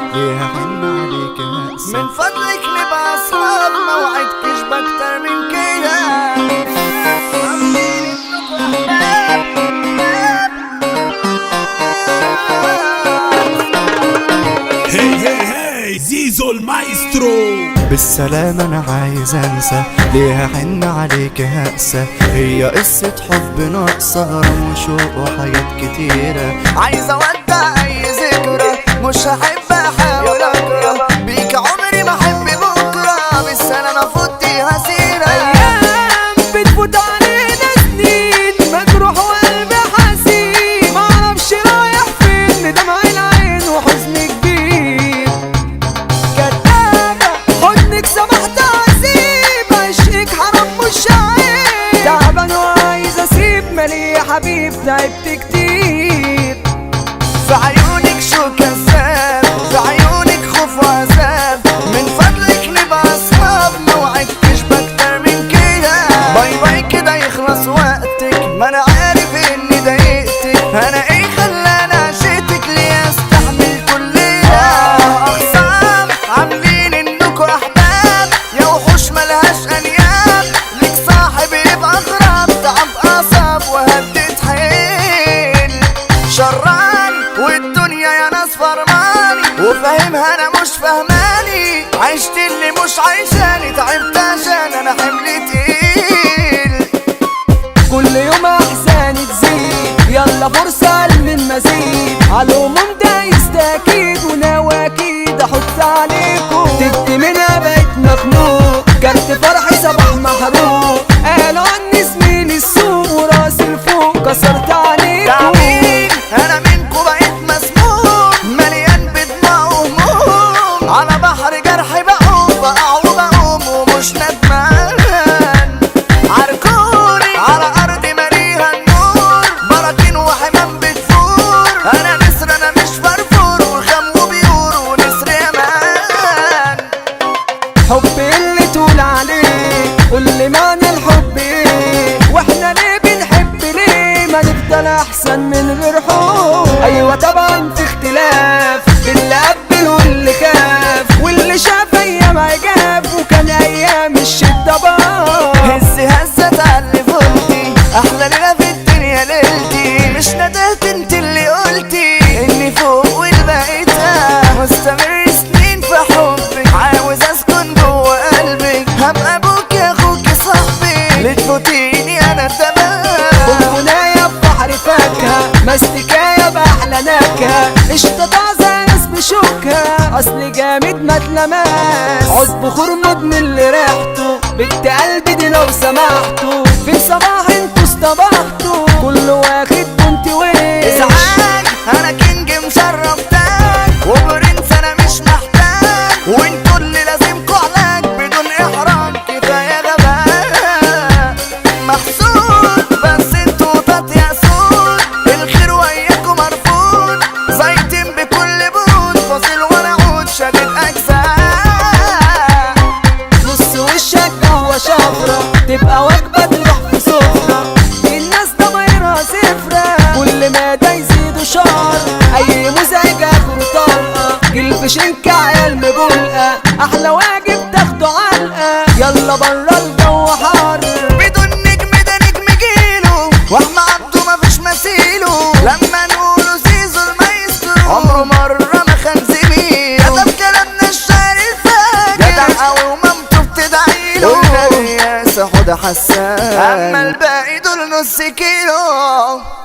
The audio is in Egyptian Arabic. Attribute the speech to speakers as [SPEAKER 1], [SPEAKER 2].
[SPEAKER 1] ليه حن عليك هقسى
[SPEAKER 2] من فضلك نبقى اصحاب ما وعدتش باكتر من كده عاملين انكم
[SPEAKER 3] هي هي هي زيزو المايسترو
[SPEAKER 1] بالسلامة أنا عايز أنسى ليه حن عليك هقسى هي قصة حب ناقصة غرام وشوق وحاجات كتيرة
[SPEAKER 2] عايز اودع اي ذكرى مش هحب احاول اكره بيك عمري ما احب بكره بالسلامة فوتيها سيرة
[SPEAKER 4] ايام بتفوت علينا سنين مجروح وقلبي حزين معرفش رايح فين دمع العين وحزن كبير كدابة حضنك سمحت اسيب عشقك حرام مش عيب تعبان وعايز اسيب مالي يا حبيب تعبت كتير
[SPEAKER 2] في عيونك شو كذاب في عيونك خوف وعذاب من فضلك نبقى اصحاب ما وعدتش باكتر من كده باي باي كده يخلص وقتك ما انا عارف اني ضايقتك انا ايه خلاني عشقتك ليه استحمل كل ده اخصام عاملين انكوا احباب يا وحوش ملهاش انياب ليك صاحب يبقى غراب تعب اعصاب وهدت حيل شراني والدنيا يا ناس فرماني وفاهمها انا مش فهماني عشت اللي مش عايشاني تعبت عشان انا حملي تقيل
[SPEAKER 4] كل يوم احزاني تزيد يلا فرصة للمزيد عالعموم ده يستاكيد وناوي اكيد احط عليكم تبت منها بقيت مخنوق كارت فرحي صباح محروق قالوا عني زميلي السوق وراسي لفوق كسرت عليكم
[SPEAKER 2] تعبين انا منكو بقيت مسموم مليان بدموع وهموم على بحر جرحي بقوم بقع وبقوم ومش ندمان عركوني على ارض مليها النور براكين وحمام بتفور انا نسر انا مش فرفور وخام وبيور ونسر يمان
[SPEAKER 4] حب اللي تقول عليه قول لي معنى الحب ايه واحنا ليه بنحب ليه ما نفضل احسن من غير حب ايوه طبعا في اختلاف اللي قبل واللي خاف واللي شاف ايام عجاب وكان ايام الشده بار
[SPEAKER 2] هز هزة تعلي فوقتي احلى ليلة في الدنيا ليلتي مش ندهت انت اللي قلتي اني فوق والباقي تحت مستمر سنين في حبك عاوز اسكن جوه قلبك هبقى ابوك يا اخوك صاحبي لتفوتيني انا تمام
[SPEAKER 4] بونبوناية ببحر فاكهة مستكاية بأحلى نكهة اشتطع زي ناس بشوكها أصل جامد ما اتلماس عود بخور مدمن اللي ريحته بنت قلبي دي لو سمحتوا في صباح انتوا اصطبحتوا كله واخد كنت وين
[SPEAKER 2] ازعاج انا كينج مشرفتك وبرنس انا مش محتاج وانتوا اللي لازمكوا علاج بدون احراج كفايه غباء محسود بس انتوا طاط يا سود الخير وياكم مرفوض زيتين بكل بود فاصل ولا عود شادد اجزاء
[SPEAKER 4] نص وشك جوا شفرة تبقى وجبة تروح في سفرة الناس ضمايرها صفرة كل ما ده يزيدوا شهر أي مزعج آخره طلقة جلب شنكة عيال مبولقة أحلى واجب تاخده علقة يلا برا الجو حر
[SPEAKER 2] بدون نجم ده نجم جيله واحمد عبده مفيش مثيله لما نقوله زيزو المايسترو عمره مرة ما خان زميله كتب كلامنا الشعر الفاجر جدع قوي ومامته بتدعيله والنبي يا حسان اما الباقي دول نص كيلو